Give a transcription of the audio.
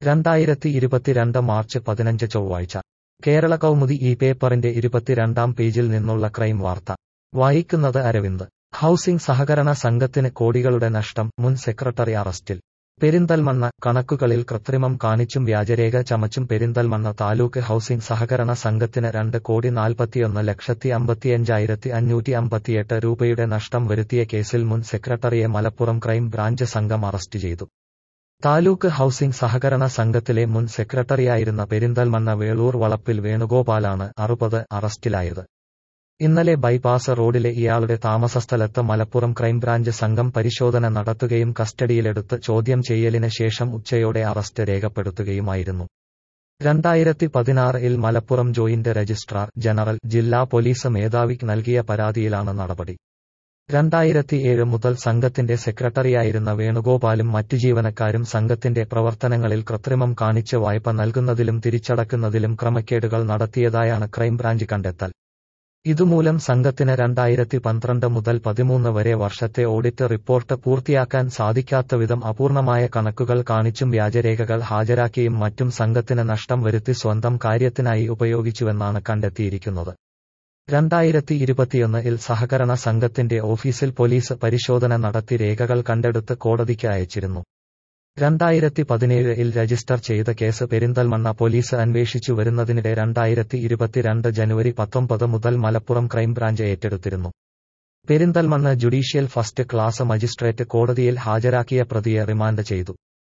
രണ്ടായിരത്തി ഇരുപത്തിരണ്ട് മാർച്ച് പതിനഞ്ച് ചൊവ്വാഴ്ച കേരള കൗമുദി ഈ പേപ്പറിന്റെ ഇരുപത്തിരണ്ടാം പേജിൽ നിന്നുള്ള ക്രൈം വാർത്ത വായിക്കുന്നത് അരവിന്ദ് ഹൌസിംഗ് സഹകരണ സംഘത്തിന് കോടികളുടെ നഷ്ടം മുൻ സെക്രട്ടറി അറസ്റ്റിൽ പെരിന്തൽമണ്ണ കണക്കുകളിൽ കൃത്രിമം കാണിച്ചും വ്യാജരേഖ ചമച്ചും പെരിന്തൽമണ്ണ താലൂക്ക് ഹൌസിംഗ് സഹകരണ സംഘത്തിന് രണ്ട് കോടി നാൽപ്പത്തിയൊന്ന് ലക്ഷത്തി അമ്പത്തിയഞ്ചായിരത്തി അഞ്ഞൂറ്റി അമ്പത്തിയെട്ട് രൂപയുടെ നഷ്ടം വരുത്തിയ കേസിൽ മുൻ സെക്രട്ടറിയെ മലപ്പുറം ക്രൈം ബ്രാഞ്ച് സംഘം അറസ്റ്റ് ചെയ്തു താലൂക്ക് ഹൌസിംഗ് സഹകരണ സംഘത്തിലെ മുൻ സെക്രട്ടറിയായിരുന്ന പെരിന്തൽമണ്ണ വേളൂർ വളപ്പിൽ വേണുഗോപാലാണ് അറുപത് അറസ്റ്റിലായത് ഇന്നലെ ബൈപ്പാസ് റോഡിലെ ഇയാളുടെ താമസസ്ഥലത്ത് മലപ്പുറം ക്രൈംബ്രാഞ്ച് സംഘം പരിശോധന നടത്തുകയും കസ്റ്റഡിയിലെടുത്ത് ചോദ്യം ചെയ്യലിന് ശേഷം ഉച്ചയോടെ അറസ്റ്റ് രേഖപ്പെടുത്തുകയുമായിരുന്നു രണ്ടായിരത്തി പതിനാറിൽ മലപ്പുറം ജോയിന്റ് രജിസ്ട്രാർ ജനറൽ ജില്ലാ പോലീസ് മേധാവിക്ക് നൽകിയ പരാതിയിലാണ് നടപടി രണ്ടായിരത്തിയേഴ് മുതൽ സംഘത്തിന്റെ സെക്രട്ടറിയായിരുന്ന വേണുഗോപാലും മറ്റു ജീവനക്കാരും സംഘത്തിന്റെ പ്രവർത്തനങ്ങളിൽ കൃത്രിമം കാണിച്ച് വായ്പ നൽകുന്നതിലും തിരിച്ചടക്കുന്നതിലും ക്രമക്കേടുകൾ നടത്തിയതായാണ് ക്രൈംബ്രാഞ്ച് കണ്ടെത്തൽ ഇതുമൂലം സംഘത്തിന് രണ്ടായിരത്തി പന്ത്രണ്ട് മുതൽ പതിമൂന്ന് വരെ വർഷത്തെ ഓഡിറ്റ് റിപ്പോർട്ട് പൂർത്തിയാക്കാൻ സാധിക്കാത്തവിധം അപൂർണമായ കണക്കുകൾ കാണിച്ചും വ്യാജരേഖകൾ ഹാജരാക്കിയും മറ്റും സംഘത്തിന് നഷ്ടം വരുത്തി സ്വന്തം കാര്യത്തിനായി ഉപയോഗിച്ചുവെന്നാണ് കണ്ടെത്തിയിരിക്കുന്നത് രണ്ടായിരത്തി ഇരുപത്തിയൊന്നിൽ സഹകരണ സംഘത്തിന്റെ ഓഫീസിൽ പോലീസ് പരിശോധന നടത്തി രേഖകൾ കണ്ടെടുത്ത് കോടതിക്ക് അയച്ചിരുന്നു രണ്ടായിരത്തി പതിനേഴിൽ രജിസ്റ്റർ ചെയ്ത കേസ് പെരിന്തൽമണ്ണ പോലീസ് അന്വേഷിച്ചു വരുന്നതിനിടെ രണ്ടായിരത്തി ഇരുപത്തിരണ്ട് ജനുവരി പത്തൊമ്പത് മുതൽ മലപ്പുറം ക്രൈംബ്രാഞ്ച് ഏറ്റെടുത്തിരുന്നു Perinthalmanna judicial first class magistrate കോടതിയിൽ ഹാജരാക്കിയ പ്രതിയെ റിമാൻഡ് ചെയ്തു